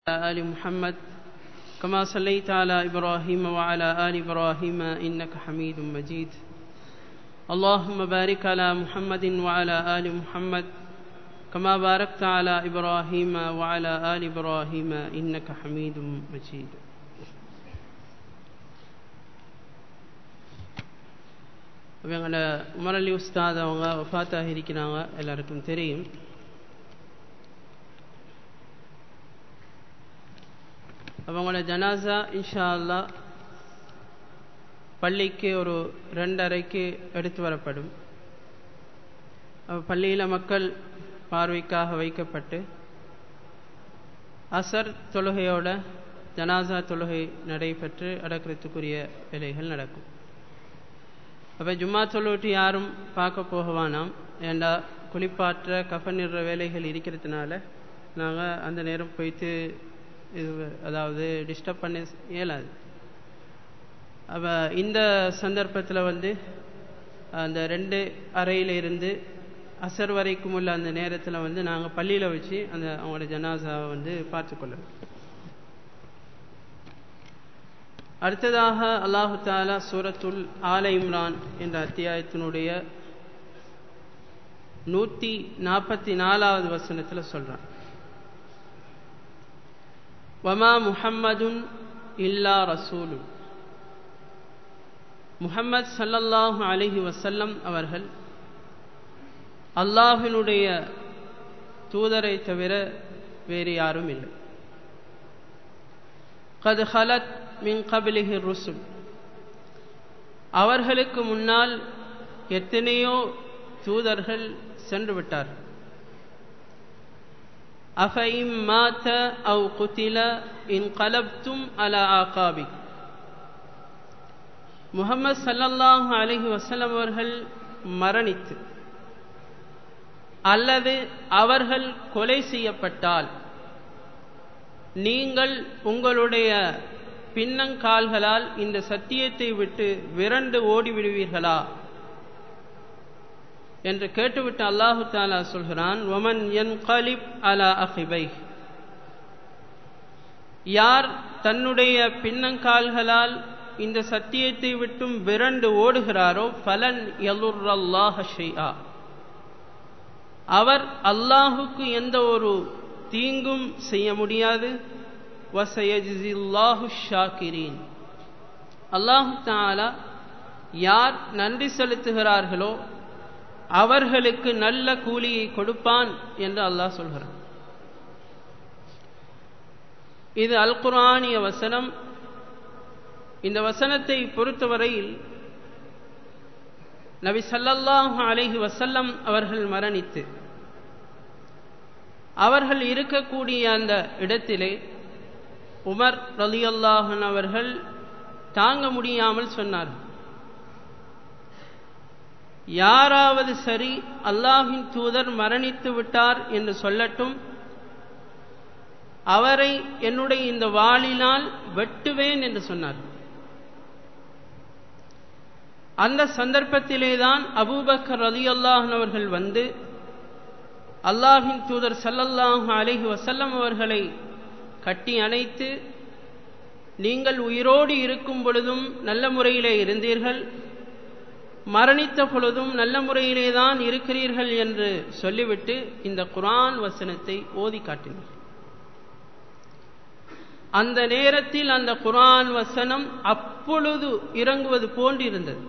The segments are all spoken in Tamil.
آل محمد كما صليت على إبراهيم وعلى آل إبراهيم إنك حميد مجيد اللهم بارك على محمد وعلى آل محمد كما باركت على إبراهيم وعلى آل إبراهيم إنك حميد مجيد இவங்கள உமரலி உஸ்தாத் அவங்க வஃபாத்தாக இருக்கிறாங்க எல்லாருக்கும் தெரியும் அவங்களோட ஜனாசா இன்ஷா அல்லா பள்ளிக்கு ஒரு ரெண்டரைக்கு எடுத்து வரப்படும் பள்ளியில் மக்கள் பார்வைக்காக வைக்கப்பட்டு அசர் தொழுகையோட ஜனாசா தொழுகை நடைபெற்று அடக்கிறதுக்குரிய வேலைகள் நடக்கும் அப்போ ஜும்மா தொழுவிட்டு யாரும் பார்க்க போகவானாம் ஏண்டா குளிப்பாற்ற கஃனிடுற வேலைகள் இருக்கிறதுனால நாங்கள் அந்த நேரம் போயிட்டு இது அதாவது டிஸ்டர்ப் பண்ண இயலாது அப்போ இந்த சந்தர்ப்பத்தில் வந்து அந்த ரெண்டு அறையில் இருந்து அசர் வரைக்கும் உள்ள அந்த நேரத்தில் வந்து நாங்கள் பள்ளியில் வச்சு அந்த அவங்களோட ஜனாசாவை வந்து பார்த்துக்கொள்ளணும் அடுத்ததாக அல்லாஹு தாலா சூரத்துல் ஆல இம்ரான் என்ற அத்தியாயத்தினுடைய நூற்றி நாற்பத்தி நாலாவது வசனத்தில் சொல்கிறான் வமா முஹம்மதுன் இல்லா ரசூலு முஹம்மது சல்லல்லாஹு அலஹி வசல்லம் அவர்கள் அல்லாஹினுடைய தூதரை தவிர வேறு யாரும் இல்லை கது ஹலத் மின் கபிலிஹி ருசுல் அவர்களுக்கு முன்னால் எத்தனையோ தூதர்கள் சென்று விட்டார்கள் அஃபைம் மாத்த அவு குத்தில இன் கலப்தும் அல ஆகாபி முகமது சல்லல்லாஹு அலஹி வசலம் அவர்கள் மரணித்து அல்லது அவர்கள் கொலை செய்யப்பட்டால் நீங்கள் உங்களுடைய பின்னங்கால்களால் இந்த சத்தியத்தை விட்டு விரண்டு ஓடிவிடுவீர்களா என்று கேட்டுவிட்டு அல்லாஹு தாலா சொல்கிறான் ஒமன் என் கலிப் அலா அஹிபை யார் தன்னுடைய பின்னங்கால்களால் இந்த சத்தியத்தை விட்டும் விரண்டு ஓடுகிறாரோ பலன் எலுர்ரல்லாஹ ஷெய்யா அவர் அல்லாஹுக்கு எந்த ஒரு தீங்கும் செய்ய முடியாது வசயஜில்லாஹு ஷாக்கிரீன் அல்லாஹு தாலா யார் நன்றி செலுத்துகிறார்களோ அவர்களுக்கு நல்ல கூலியை கொடுப்பான் என்று அல்லாஹ் சொல்கிறான் இது அல் குரானிய வசனம் இந்த வசனத்தை பொறுத்தவரையில் நபி சல்லல்லாஹு அலைஹி வசல்லம் அவர்கள் மரணித்து அவர்கள் இருக்கக்கூடிய அந்த இடத்திலே உமர் ரலியல்லாஹன் அவர்கள் தாங்க முடியாமல் சொன்னார்கள் யாராவது சரி அல்லாஹின் தூதர் மரணித்து விட்டார் என்று சொல்லட்டும் அவரை என்னுடைய இந்த வாளினால் வெட்டுவேன் என்று சொன்னார் அந்த சந்தர்ப்பத்திலேதான் அபூபக்கர் ரலி அல்லாஹன் அவர்கள் வந்து அல்லாஹின் தூதர் சல்லல்லாஹு அலஹி வசல்லம் அவர்களை கட்டி அணைத்து நீங்கள் உயிரோடு இருக்கும் பொழுதும் நல்ல முறையிலே இருந்தீர்கள் மரணித்த பொழுதும் நல்ல முறையிலே தான் இருக்கிறீர்கள் என்று சொல்லிவிட்டு இந்த குரான் வசனத்தை ஓதி காட்டினார் அந்த நேரத்தில் அந்த குரான் வசனம் அப்பொழுது இறங்குவது போன்றிருந்தது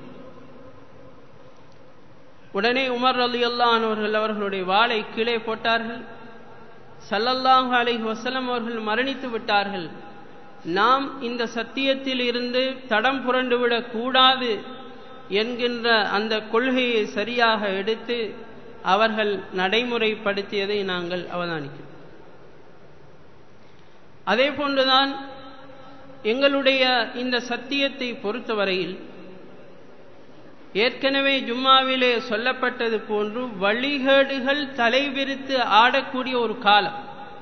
உடனே உமர் அலி அல்லான் அவர்கள் அவர்களுடைய வாளை கீழே போட்டார்கள் சல்லல்லாஹு அலைஹி வசலம் அவர்கள் மரணித்து விட்டார்கள் நாம் இந்த சத்தியத்தில் இருந்து தடம் புரண்டுவிடக் கூடாது என்கின்ற அந்த கொள்கையை சரியாக எடுத்து அவர்கள் நடைமுறைப்படுத்தியதை நாங்கள் அவதானிக்கிறோம் அதே போன்றுதான் எங்களுடைய இந்த சத்தியத்தை பொறுத்தவரையில் ஏற்கனவே ஜும்மாவிலே சொல்லப்பட்டது போன்று வழிகேடுகள் தலைவிரித்து ஆடக்கூடிய ஒரு காலம்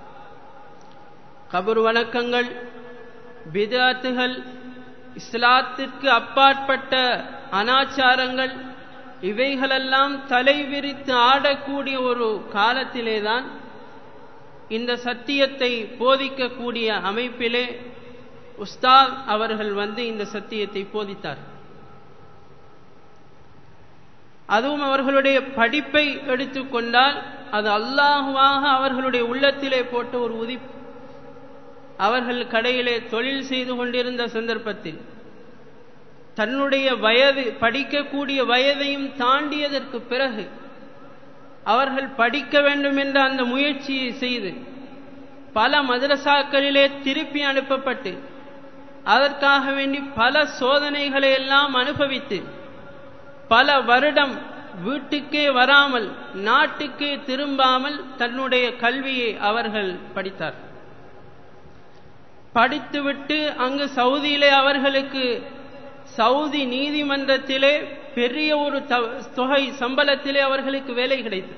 கபர் வணக்கங்கள் பிதாத்துகள் இஸ்லாத்திற்கு அப்பாற்பட்ட அனாச்சாரங்கள் இவைகளெல்லாம் தலைவிரித்து ஆடக்கூடிய ஒரு காலத்திலேதான் இந்த சத்தியத்தை போதிக்கக்கூடிய அமைப்பிலே உஸ்தாத் அவர்கள் வந்து இந்த சத்தியத்தை போதித்தார் அதுவும் அவர்களுடைய படிப்பை எடுத்துக்கொண்டால் அது அல்லாஹுவாக அவர்களுடைய உள்ளத்திலே போட்ட ஒரு உதிப்பு அவர்கள் கடையிலே தொழில் செய்து கொண்டிருந்த சந்தர்ப்பத்தில் தன்னுடைய வயது படிக்கக்கூடிய வயதையும் தாண்டியதற்கு பிறகு அவர்கள் படிக்க வேண்டும் என்ற அந்த முயற்சியை செய்து பல மதரசாக்களிலே திருப்பி அனுப்பப்பட்டு அதற்காக வேண்டி பல சோதனைகளை எல்லாம் அனுபவித்து பல வருடம் வீட்டுக்கே வராமல் நாட்டுக்கே திரும்பாமல் தன்னுடைய கல்வியை அவர்கள் படித்தார் படித்துவிட்டு அங்கு சவுதியிலே அவர்களுக்கு சவுதி நீதிமன்றத்திலே பெரிய ஒரு தொகை சம்பளத்திலே அவர்களுக்கு வேலை கிடைத்தது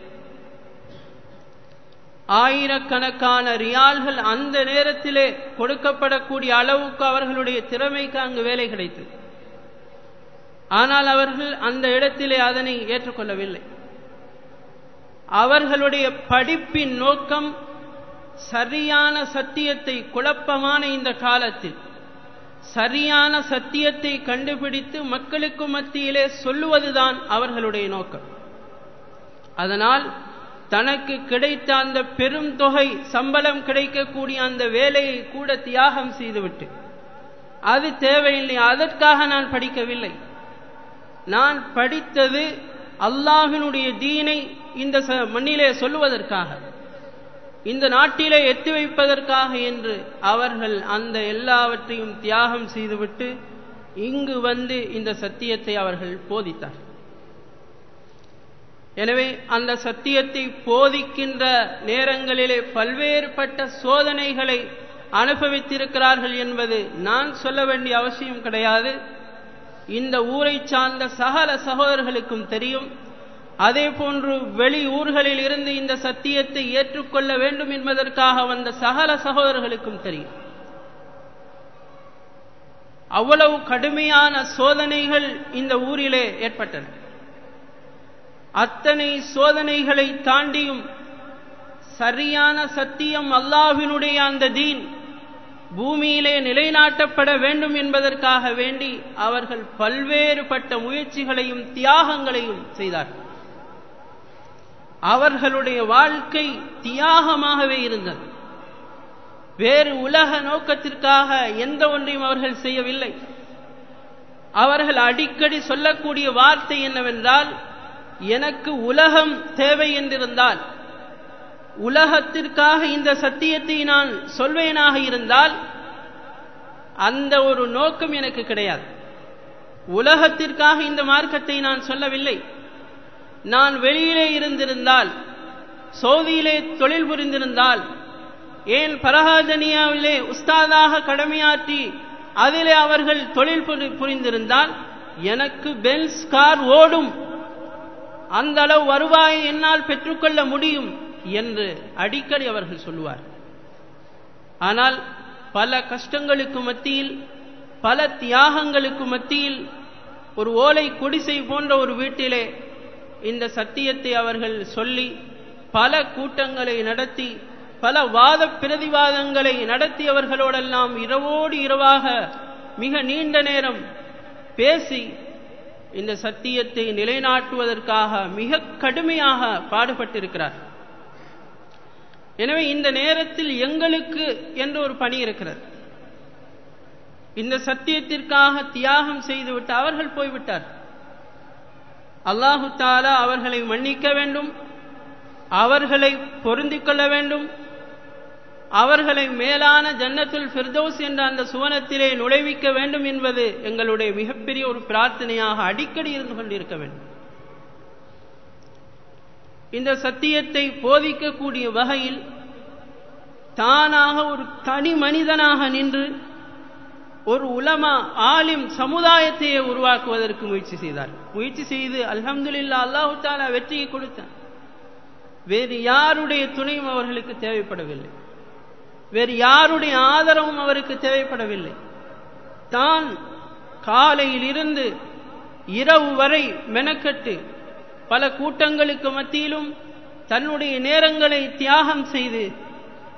ஆயிரக்கணக்கான ரியால்கள் அந்த நேரத்திலே கொடுக்கப்படக்கூடிய அளவுக்கு அவர்களுடைய திறமைக்கு அங்கு வேலை கிடைத்தது ஆனால் அவர்கள் அந்த இடத்திலே அதனை ஏற்றுக்கொள்ளவில்லை அவர்களுடைய படிப்பின் நோக்கம் சரியான சத்தியத்தை குழப்பமான இந்த காலத்தில் சரியான சத்தியத்தை கண்டுபிடித்து மக்களுக்கு மத்தியிலே சொல்லுவதுதான் அவர்களுடைய நோக்கம் அதனால் தனக்கு கிடைத்த அந்த பெரும் தொகை சம்பளம் கிடைக்கக்கூடிய அந்த வேலையை கூட தியாகம் செய்துவிட்டு அது தேவையில்லை அதற்காக நான் படிக்கவில்லை நான் படித்தது அல்லாஹினுடைய தீனை இந்த மண்ணிலே சொல்லுவதற்காக இந்த நாட்டிலே எத்தி வைப்பதற்காக என்று அவர்கள் அந்த எல்லாவற்றையும் தியாகம் செய்துவிட்டு இங்கு வந்து இந்த சத்தியத்தை அவர்கள் போதித்தார் எனவே அந்த சத்தியத்தை போதிக்கின்ற நேரங்களிலே பல்வேறுபட்ட சோதனைகளை அனுபவித்திருக்கிறார்கள் என்பது நான் சொல்ல வேண்டிய அவசியம் கிடையாது இந்த ஊரை சார்ந்த சகல சகோதரர்களுக்கும் தெரியும் அதே போன்று வெளி ஊர்களில் இருந்து இந்த சத்தியத்தை ஏற்றுக்கொள்ள வேண்டும் என்பதற்காக வந்த சகல சகோதரர்களுக்கும் தெரியும் அவ்வளவு கடுமையான சோதனைகள் இந்த ஊரிலே ஏற்பட்டன அத்தனை சோதனைகளை தாண்டியும் சரியான சத்தியம் அல்லாஹினுடைய அந்த தீன் பூமியிலே நிலைநாட்டப்பட வேண்டும் என்பதற்காக வேண்டி அவர்கள் பல்வேறுபட்ட முயற்சிகளையும் தியாகங்களையும் செய்தார்கள் அவர்களுடைய வாழ்க்கை தியாகமாகவே இருந்தது வேறு உலக நோக்கத்திற்காக எந்த ஒன்றையும் அவர்கள் செய்யவில்லை அவர்கள் அடிக்கடி சொல்லக்கூடிய வார்த்தை என்னவென்றால் எனக்கு உலகம் தேவை என்றிருந்தால் உலகத்திற்காக இந்த சத்தியத்தை நான் சொல்வேனாக இருந்தால் அந்த ஒரு நோக்கம் எனக்கு கிடையாது உலகத்திற்காக இந்த மார்க்கத்தை நான் சொல்லவில்லை நான் வெளியிலே இருந்திருந்தால் சவுதியிலே தொழில் புரிந்திருந்தால் ஏன் பரஹாஜனியாவிலே உஸ்தாதாக கடமையாற்றி அதிலே அவர்கள் தொழில் புரிந்திருந்தால் எனக்கு பென்ஸ் கார் ஓடும் அந்த அளவு வருவாயை என்னால் பெற்றுக்கொள்ள முடியும் என்று அடிக்கடி அவர்கள் சொல்லுவார் ஆனால் பல கஷ்டங்களுக்கு மத்தியில் பல தியாகங்களுக்கு மத்தியில் ஒரு ஓலை குடிசை போன்ற ஒரு வீட்டிலே இந்த சத்தியத்தை அவர்கள் சொல்லி பல கூட்டங்களை நடத்தி பல வாத பிரதிவாதங்களை நடத்தியவர்களோடெல்லாம் இரவோடு இரவாக மிக நீண்ட நேரம் பேசி இந்த சத்தியத்தை நிலைநாட்டுவதற்காக மிக கடுமையாக பாடுபட்டிருக்கிறார் எனவே இந்த நேரத்தில் எங்களுக்கு என்று ஒரு பணி இருக்கிறது இந்த சத்தியத்திற்காக தியாகம் செய்துவிட்டு அவர்கள் போய்விட்டார் அல்லாஹு தாலா அவர்களை மன்னிக்க வேண்டும் அவர்களை பொருந்திக் கொள்ள வேண்டும் அவர்களை மேலான ஜன்னத்துல் ஃபிர்தோஸ் என்ற அந்த சுவனத்திலே நுழைவிக்க வேண்டும் என்பது எங்களுடைய மிகப்பெரிய ஒரு பிரார்த்தனையாக அடிக்கடி இருந்து கொண்டிருக்க வேண்டும் இந்த சத்தியத்தை போதிக்கக்கூடிய வகையில் தானாக ஒரு தனி மனிதனாக நின்று ஒரு உலமா ஆலிம் சமுதாயத்தையே உருவாக்குவதற்கு முயற்சி செய்தார் முயற்சி செய்து அல்ஹம்துலில்லா அல்லாஹு தாலா வெற்றியை கொடுத்தார் வேறு யாருடைய துணையும் அவர்களுக்கு தேவைப்படவில்லை வேறு யாருடைய ஆதரவும் அவருக்கு தேவைப்படவில்லை தான் காலையில் இருந்து இரவு வரை மெனக்கட்டு பல கூட்டங்களுக்கு மத்தியிலும் தன்னுடைய நேரங்களை தியாகம் செய்து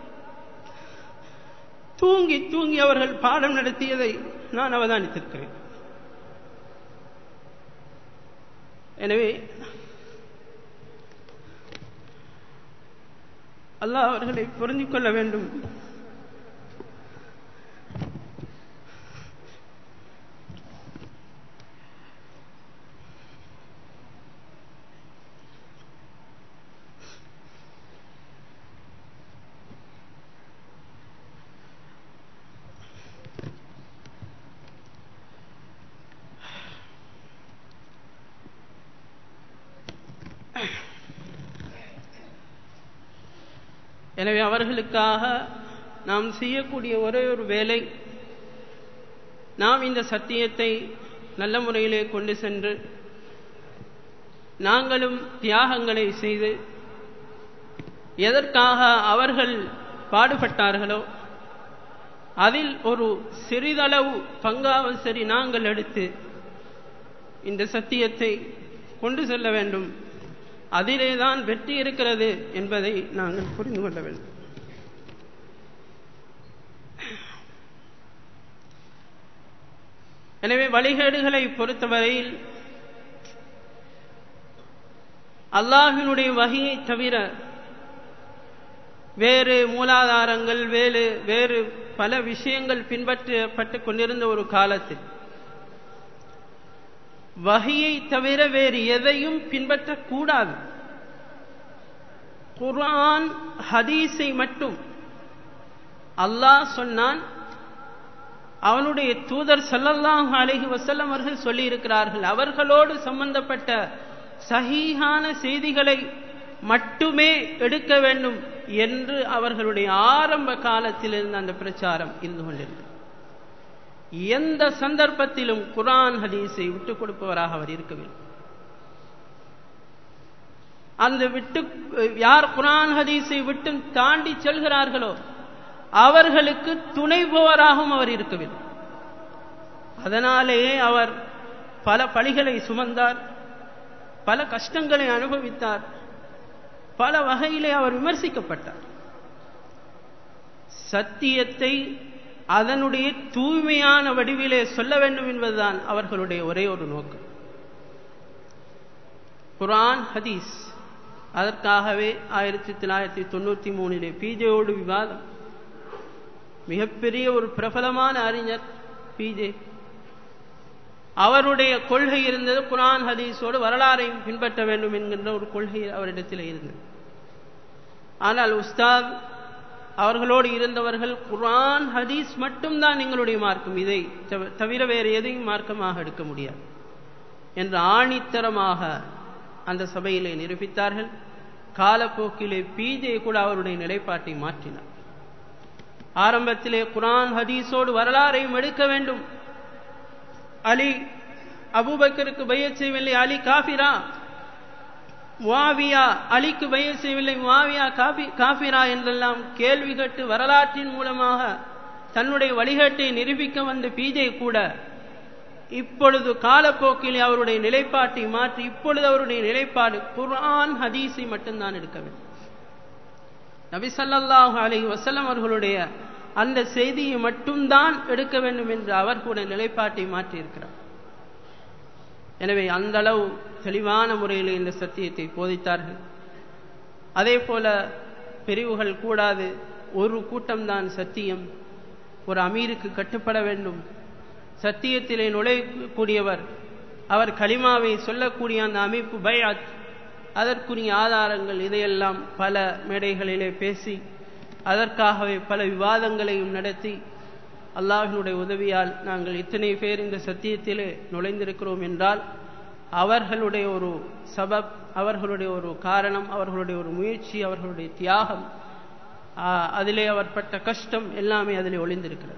தூங்கி தூங்கி அவர்கள் பாடம் நடத்தியதை நான் அவதானித்திருக்கிறேன் எனவே அல்லாஹ் அவர்களை பொருந்திக் கொள்ள வேண்டும் எனவே அவர்களுக்காக நாம் செய்யக்கூடிய ஒரே ஒரு வேலை நாம் இந்த சத்தியத்தை நல்ல முறையிலே கொண்டு சென்று நாங்களும் தியாகங்களை செய்து எதற்காக அவர்கள் பாடுபட்டார்களோ அதில் ஒரு சிறிதளவு பங்காவது சரி நாங்கள் எடுத்து இந்த சத்தியத்தை கொண்டு செல்ல வேண்டும் அதிலே தான் வெற்றி இருக்கிறது என்பதை நாங்கள் புரிந்து கொள்ள வேண்டும் எனவே வழிகேடுகளை பொறுத்தவரையில் அல்லாஹினுடைய வகையை தவிர வேறு மூலாதாரங்கள் வேறு வேறு பல விஷயங்கள் பின்பற்றப்பட்டு கொண்டிருந்த ஒரு காலத்தில் வகையை தவிர வேறு எதையும் பின்பற்றக்கூடாது குர்ஆன் ஹதீஸை மட்டும் அல்லாஹ் சொன்னான் அவனுடைய தூதர் சல்லல்லாஹு அலைஹி வஸல்லம் அவர்கள் சொல்லி இருக்கிறார்கள் அவர்களோடு சம்பந்தப்பட்ட சஹீஹான செய்திகளை மட்டுமே எடுக்க வேண்டும் என்று அவர்களுடைய ஆரம்ப காலத்தில் இருந்த அந்த பிரச்சாரம் இருந்து கொண்டிருக்கிறது எந்த சந்தர்ப்பத்திலும் குரான் ஹதீஸை விட்டுக் கொடுப்பவராக அவர் இருக்கவில்லை அந்த விட்டு யார் குரான் ஹதீஸை விட்டு தாண்டி செல்கிறார்களோ அவர்களுக்கு துணைபவராகவும் அவர் இருக்கவில்லை அதனாலேயே அவர் பல பழிகளை சுமந்தார் பல கஷ்டங்களை அனுபவித்தார் பல வகையிலே அவர் விமர்சிக்கப்பட்டார் சத்தியத்தை அதனுடைய தூய்மையான வடிவிலே சொல்ல வேண்டும் என்பதுதான் அவர்களுடைய ஒரே ஒரு நோக்கம் குரான் ஹதீஸ் அதற்காகவே ஆயிரத்தி தொள்ளாயிரத்தி தொண்ணூற்றி மூணிலே பிஜேயோடு விவாதம் மிகப்பெரிய ஒரு பிரபலமான அறிஞர் பிஜே அவருடைய கொள்கை இருந்தது குரான் ஹதீஸோடு வரலாறையும் பின்பற்ற வேண்டும் என்கின்ற ஒரு கொள்கை அவரிடத்தில் இருந்தது ஆனால் உஸ்தாத் அவர்களோடு இருந்தவர்கள் குரான் ஹதீஸ் மட்டும்தான் எங்களுடைய மார்க்கம் இதை தவிர வேறு எதையும் மார்க்கமாக எடுக்க முடியாது என்று ஆணித்தரமாக அந்த சபையிலே நிரூபித்தார்கள் காலப்போக்கிலே பிஜே கூட அவருடைய நிலைப்பாட்டை மாற்றினார் ஆரம்பத்திலே குரான் ஹதீஸோடு வரலாறையும் எடுக்க வேண்டும் அலி அபூபக்கருக்கு பைய செய்யவில்லை அலி காபிரா முவாவியா அலிக்கு பைய செய்யவில்லை முவாவியா காபி காபிரா என்றெல்லாம் கேள்வி கேட்டு வரலாற்றின் மூலமாக தன்னுடைய வழிகாட்டை நிரூபிக்க வந்த பிஜே கூட இப்பொழுது காலப்போக்கில் அவருடைய நிலைப்பாட்டை மாற்றி இப்பொழுது அவருடைய நிலைப்பாடு குர்ஆன் ஹதீஸை மட்டும்தான் எடுக்க வேண்டும் நபி சல்லாஹூ அலி வசலம் அவர்களுடைய அந்த செய்தியை மட்டும்தான் எடுக்க வேண்டும் என்று அவர் கூட நிலைப்பாட்டை மாற்றியிருக்கிறார் எனவே அந்த அளவு தெளிவான முறையில் இந்த சத்தியத்தை போதித்தார்கள் அதே போல பிரிவுகள் கூடாது ஒரு கூட்டம்தான் சத்தியம் ஒரு அமீருக்கு கட்டுப்பட வேண்டும் சத்தியத்திலே நுழையக்கூடியவர் அவர் கலிமாவை சொல்லக்கூடிய அந்த அமைப்பு பயாத் அதற்குரிய ஆதாரங்கள் இதையெல்லாம் பல மேடைகளிலே பேசி அதற்காகவே பல விவாதங்களையும் நடத்தி அல்லாஹினுடைய உதவியால் நாங்கள் இத்தனை பேர் இந்த சத்தியத்திலே நுழைந்திருக்கிறோம் என்றால் அவர்களுடைய ஒரு சபப் அவர்களுடைய ஒரு காரணம் அவர்களுடைய ஒரு முயற்சி அவர்களுடைய தியாகம் அதிலே அவர் பட்ட கஷ்டம் எல்லாமே அதிலே ஒளிந்திருக்கிறது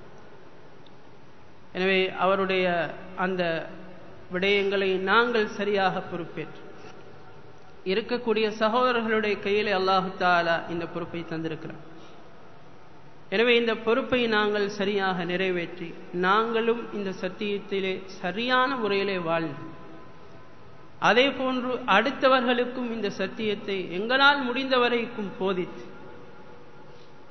எனவே அவருடைய அந்த விடயங்களை நாங்கள் சரியாக பொறுப்பேற்று இருக்கக்கூடிய சகோதரர்களுடைய கையிலே அல்லாஹு தாலா இந்த பொறுப்பை தந்திருக்கிறார் எனவே இந்த பொறுப்பை நாங்கள் சரியாக நிறைவேற்றி நாங்களும் இந்த சத்தியத்திலே சரியான முறையிலே வாழ்ந்து அதே போன்று அடுத்தவர்களுக்கும் இந்த சத்தியத்தை எங்களால் முடிந்த வரைக்கும் போதித்து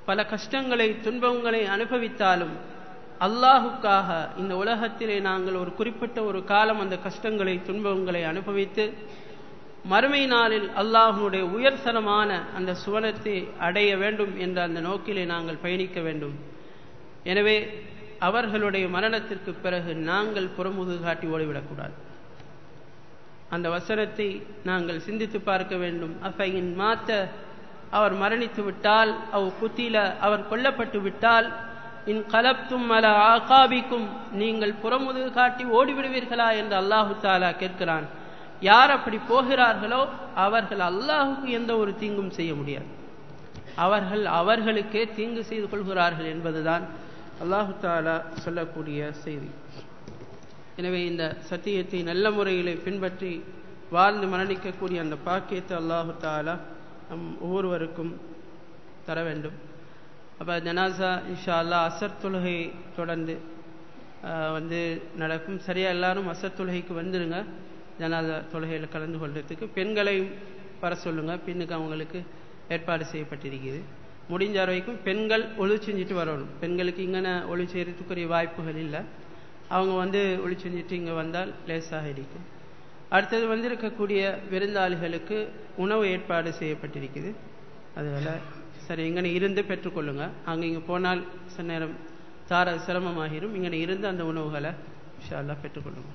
பல கஷ்டங்களை துன்பங்களை அனுபவித்தாலும் அல்லாஹுக்காக இந்த உலகத்திலே நாங்கள் ஒரு குறிப்பிட்ட ஒரு காலம் அந்த கஷ்டங்களை துன்பங்களை அனுபவித்து மறுமை நாளில் அல்லாஹனுடைய உயர்தரமான அந்த சுவனத்தை அடைய வேண்டும் என்ற அந்த நோக்கிலே நாங்கள் பயணிக்க வேண்டும் எனவே அவர்களுடைய மரணத்திற்கு பிறகு நாங்கள் புறமுது காட்டி ஓடிவிடக்கூடாது அந்த வசனத்தை நாங்கள் சிந்தித்து பார்க்க வேண்டும் அஃபையின் மாத்த அவர் மரணித்து விட்டால் அவ் குத்தில அவர் கொல்லப்பட்டு விட்டால் இன் கலப்தும் அல ஆகாபிக்கும் நீங்கள் புறமுது காட்டி ஓடிவிடுவீர்களா என்று அல்லாஹு தாலா கேட்கிறான் யார் அப்படி போகிறார்களோ அவர்கள் அல்லாஹுக்கு எந்த ஒரு தீங்கும் செய்ய முடியாது அவர்கள் அவர்களுக்கே தீங்கு செய்து கொள்கிறார்கள் என்பதுதான் அல்லாஹு தாலா சொல்லக்கூடிய செய்தி எனவே இந்த சத்தியத்தை நல்ல முறையில் பின்பற்றி வாழ்ந்து மரணிக்கக்கூடிய அந்த பாக்கியத்தை அல்லாஹு தாலா நம் ஒவ்வொருவருக்கும் தர வேண்டும் அப்போ ஜனாசா இன்ஷா அல்லா அசர் தொழுகை தொடர்ந்து வந்து நடக்கும் சரியாக எல்லாரும் அசர் தொழுகைக்கு வந்துடுங்க ஜனாதா தொழுகையில் கலந்து கொள்றதுக்கு பெண்களையும் வர சொல்லுங்கள் பெண்ணுக்கு அவங்களுக்கு ஏற்பாடு செய்யப்பட்டிருக்குது முடிஞ்ச வரைக்கும் பெண்கள் ஒளி செஞ்சுட்டு வரணும் பெண்களுக்கு இங்கே ஒளி செய்கிறதுக்குரிய வாய்ப்புகள் இல்லை அவங்க வந்து ஒளி செஞ்சுட்டு இங்கே வந்தால் லேசாக இருக்கும் அடுத்தது வந்திருக்கக்கூடிய விருந்தாளிகளுக்கு உணவு ஏற்பாடு செய்யப்பட்டிருக்குது அதுபோல் சரி இங்கே இருந்து பெற்றுக்கொள்ளுங்க அங்கே இங்கே போனால் சில நேரம் தார சிரமமாகிரும் இங்கே இருந்து அந்த உணவுகளை ஷாலாக பெற்றுக்கொள்ளுங்க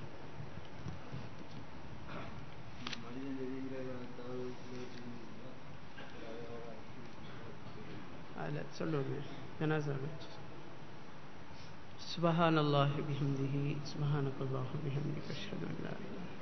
அதில் சொல்லுவாங்க ஜனாசாவில் سبحان الله بحمده سبحانك اللهم بحمدك اشهد ان لا اله الا